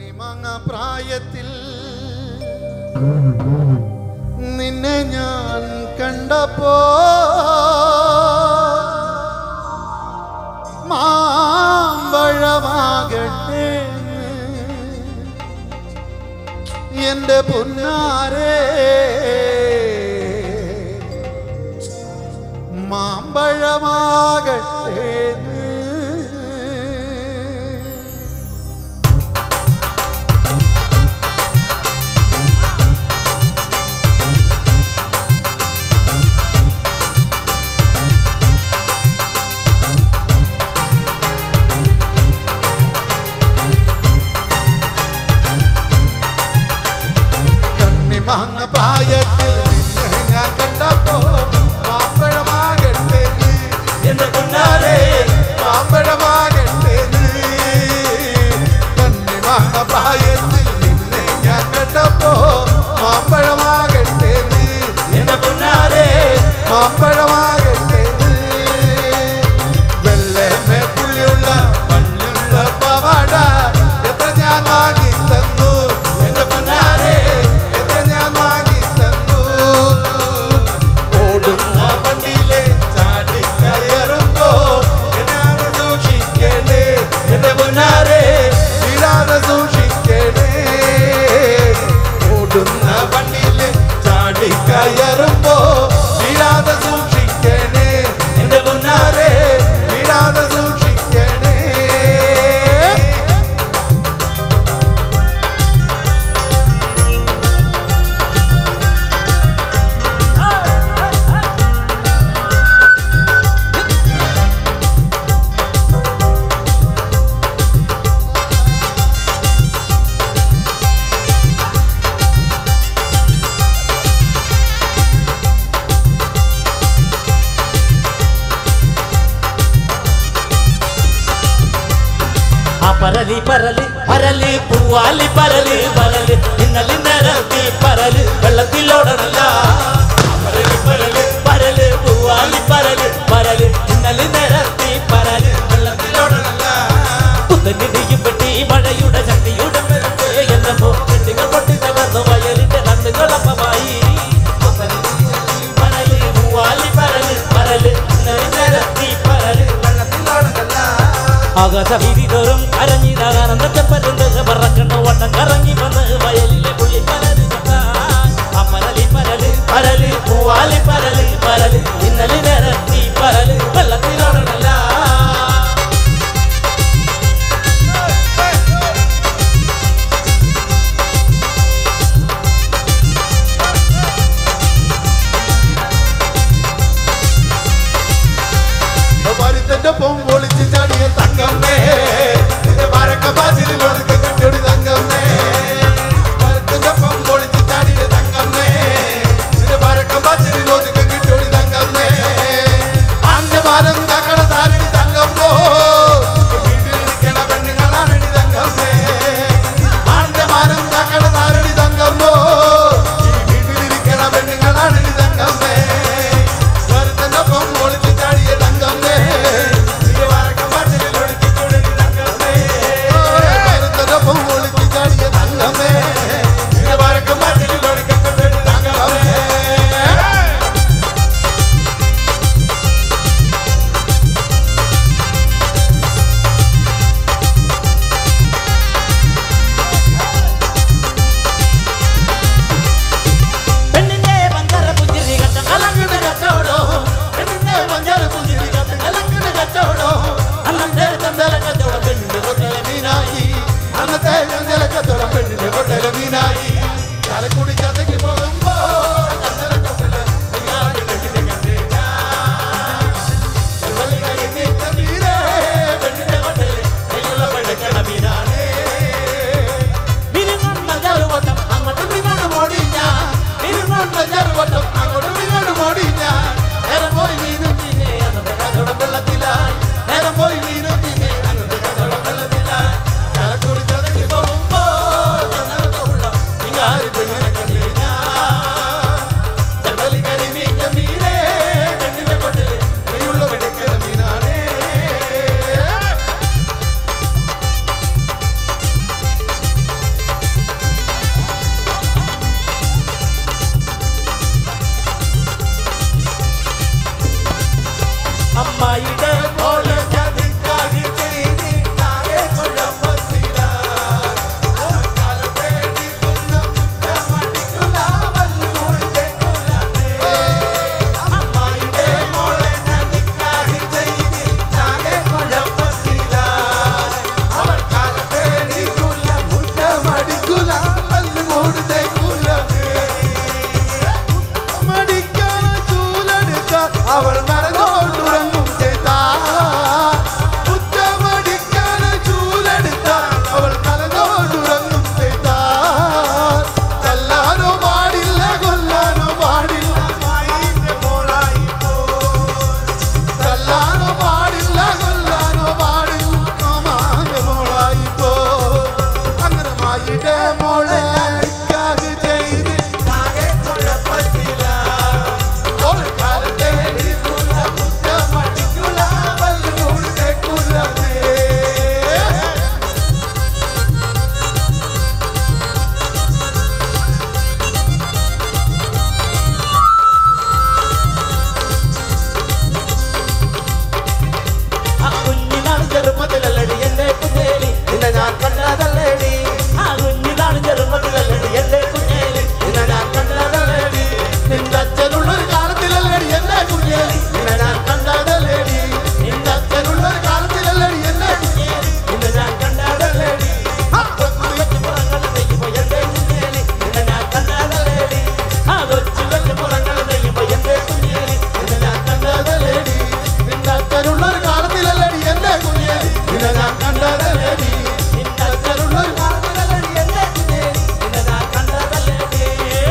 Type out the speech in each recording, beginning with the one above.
കണ്ണിമാങ്ങ പ്രായത്തിൽ നിന്നെ ഞാൻ കണ്ടപ്പോ മാമ്പഴമാകട്ടെ എന്റെ പൊന്നാരേ മാമ്പഴമാകട്ടെ കണ്ണിമാങ്ങ പ്രായത്തിൽ നിന്നെ ഞാൻ കണ്ടപ്പോ മാമ്പഴമാകട്ടെ എന്റെ പൊന്നാരേ മാമ്പഴമാകട്ടെ കണ്ണിമാങ്ങ പ്രായത്തിൽ നിന്നെ ഞാൻ കണ്ടപ്പോ മാമ്പഴമാകട്ടെ എന്റെ പൊന്നാരേ മാമ്പഴമാകട്ടെ വെള്ളമേ പുള്ളിയുള്ള മഞ്ഞുള്ള പവാട എത്ര ഞാൻ വാങ്ങി തന്നു എന്റെ പൊന്നാരേ എത്ര ഞാൻ വാങ്ങി തന്നു ഓടുന്ന വണ്ടിയിലെ ചാടി കയറുമ്പോ എന്നെ സൂക്ഷിക്കണേ എന്റെ പൊന്നാരേ വീഴാതെ സൂക്ഷിക്കണേ ഓടുന്ന വണ്ടിയിലെ ചാടി കയറുമ്പോ വീഴാതെ സൂക്ഷിക്കണേ എന്റെ പൊന്നാരേ വീഴാതെ സൂക്ഷിക്കണേ ആ പരലി പരല് പരല് പൂവാലി പരല് പരല് ഇന്നലെ നിരത്തി പരല് വെള്ളത്തിലോടണല്ല പരല് പരല് പരല് പൂവാലി പരല് പരല് ഇന്നലെ നിരത്തി പരല് വെള്ളത്തിലോടണല്ല പുത്തനിടിയും പെട്ടി മഴയുടെ ശക്തിയുടെ പെരുത്ത് എന്നപ്പോ കെട്ടികൾ പൊട്ടി തകർന്നു വയലിന്റെ കണ്ണുകളപ്പമായി പരല് പൂവാലി പരല് പരല് ഇന്നലെ നിരത്തി പരല് വെള്ളത്തിലോടണല്ല ആകാശവീതി തോറും അരഞ്ഞിതാകാനന്ദത്തെ പരുന്ത് പറക്കണ വട്ടം കറങ്ങി വന്ന് വയലിലെ പുള്ളി പരല് കണ്ടാൻ. ആ പരലി പരല് പരല് പൂവാലി പരല് പരല് ഇന്നലെ നിരത്തി പരല് വെള്ളത്തിലോടണല്ല പരുത്തന്റെ പൊം പൊളിച്ച് ചാടിയ തങ്കമ്മേ നിന്റെ വരക്ക മോളെ നിക്കാഹ് ചെയ്ത് ആകെ കുഴപ്പത്തില ഒരു കാലത്തെ എഴുതൂല കുറ്റമടിക്കൂല വല്ലൂർ കേൾക്കൂലേ ആ കുഞ്ഞിനാണ് ചെറുപ്പത്തിലല്ലടി എന്റെ കുഞ്ഞേലി നിന്നെ ഞാൻ കണ്ടതല്ലേടി ആ കുഞ്ഞിനാണ് ചെറുപ്പത്തിലല്ലടി എന്റെ കുഞ്ഞേലി നിന്നെ ഞാൻ കണ്ടതല്ലേടി നിന്റെ അച്ഛനുള്ളൊരു കാലത്തിലല്ലേടി എന്നെ കുഞ്ഞേലി നിന്നെ ഞാൻ കണ്ടതല്ലേടി നിന്റെ അച്ഛനുള്ളൊരു കാലത്തിലല്ലേടി എന്നെ കുഞ്ഞേലി നിന്നെ ഞാൻ കണ്ടതല്ലേടി ആ, പുറങ്ങൾ നെയ്യുമ്പോ എന്റെ കുഞ്ഞേലി നിന്നെ ഞാൻ കണ്ടതല്ലേടി ആ കൊച്ചു കൊച്ചു പുറങ്ങൾ നെയ്യുമ്പോ എന്റെ കുഞ്ഞേലി നിന്നെ ഞാൻ കണ്ടതല്ലേടി നിന്റെ അച്ഛനുള്ളൊരു കാലത്തിലല്ലേടി എന്നെ കുഞ്ഞേലി നിന്നെ ഞാൻ കണ്ടതല്ലേടി നിന്റെ അച്ഛനുള്ളൊരു കാലത്തിലല്ലടി എന്റെ കുഞ്ഞേലി നിന്നെ ഞാൻ കണ്ടതല്ലേടി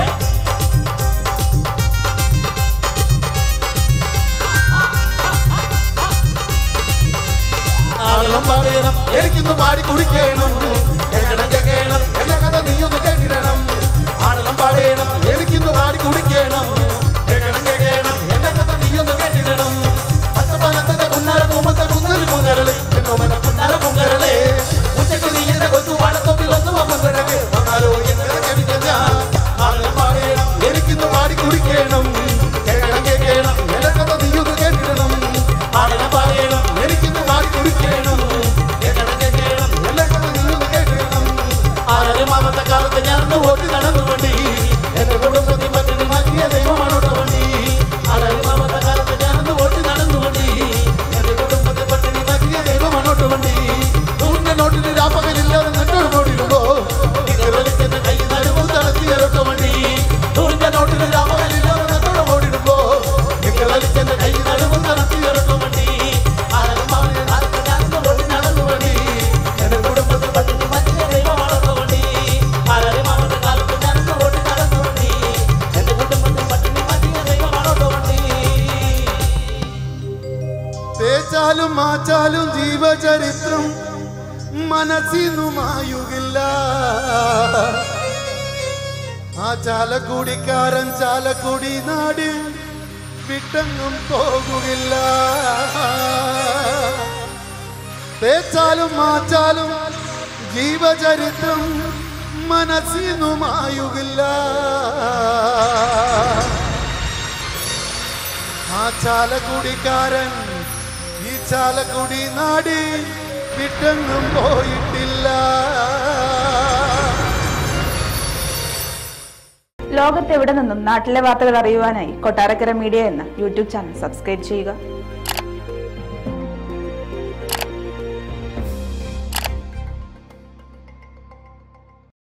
ആളും പറയണം എനിക്കിന്ന് പാടി കുടിക്കണം കേൾക്കണം കേൾക്കണം എന്റെ കഥ നീയൊന്ന് കേട്ടിടണം ആളും പറയണം എനിക്കിന്ന് പാടി കുടിക്കണം കേൾക്കണം കേൾക്കണം എന്റെ കഥ നീയൊന്ന് കേട്ടിടണം പച്ചപ്പനത്തെ കുന്നര കുമ്പത്തെ കുന്നരി കുന്നരള് എന്നോമന കുന്നര കുന്നരളെ ഉച്ചയ്ക്ക് നീ എന്റെ കൊച്ചു പാടത്തൊപ്പിൽ ഒന്ന് വന്നിടക്ക് വന്നാലോ എന്നെ കവിക്കാൻ ഞാൻ ആളും പറയണം എനിക്കിന്ന് പാടി കുടിക്കണം കേൾക്കണം കേൾക്കണം എന്റെ കഥ നീയൊന്ന് കേട്ടിടണം ആളും പറയണം എനിക്കിന്ന് പാടി കുടിക്കണം കേൾക്കണം കേൾക്കണം എന്റെ കഥ നീയൊന്ന് കേട്ടിടണം ആരമാമത്തെ കാലത്ത് ഞാൻ ഓട്ടി നടന്നുകൊണ്ടി എന്റെ കുടുംബത്തിൽ മറ്റൊരു മാറ്റിയ ദൈവമാണോട്ടോ വണ്ടി ആരമാമത്തെ കാലത്ത് ഞാൻ ഓട്ടി നടന്നുകൊണ്ടി എന്റെ കുടുംബത്തിൽ പട്ടിണി മാറ്റിയ ദൈവമാണോട്ടോ വണ്ടി നൂറിന്റെ നോട്ടിന് രാപ്പകലില്ലാതെ നെട്ടോട് നോടിയിടുമ്പോ വലിക്കുന്ന കൈ നടുവും തളർത്തിയരോട്ടോ വണ്ടി നൂറിന്റെ നോട്ടിന് രാപ്പകലില്ലാതെ നെട്ടോട് ഓടിടുമ്പോ വലിക്കുന്ന കൈ നടുവും തളർത്തിയരോട്ടോ വണ്ടി ആരമാവിനെ കാലത്ത് ഞാൻ ഓട്ടി നടന്നുകൊണ്ടി എന്റെ കുടുംബത്തിൽ പട്ടിണി മാറ്റിയ ദൈവമാണോട്ടോ വണ്ടി ആരമാമത്തെ കാലത്ത് ഞാൻ ഓടി നടന്നുകൊണ്ടി എന്റെ കുടുംബത്തിൽ പട്ടിണി മാറ്റിയ ദൈവമാണോ വണ്ടി തേച്ചാലും മാച്ചാലും ജീവചരിത്രം മനസ്സിന്നു മായുകില്ല ആ ചാലക്കുടിക്കാരൻ ചാലക്കുടി നാട് വിട്ടെങ്ങും പോകുകില്ല തേച്ചാലും മാച്ചാലും ജീവചരിത്രം മനസ്സിന്നു മായുകില്ല ആ ചാലക്കുടിക്കാരൻ ഈ ചാലക്കുടി നാട് വിട്ടെങ്ങും പോയിട്ടില്ല ലോകത്തെവിടെ നിന്നും നാട്ടിലെ വാർത്തകൾ അറിയുവാനായി കൊട്ടാരക്കര മീഡിയ എന്ന യൂട്യൂബ് ചാനൽ സബ്സ്ക്രൈബ് ചെയ്യുക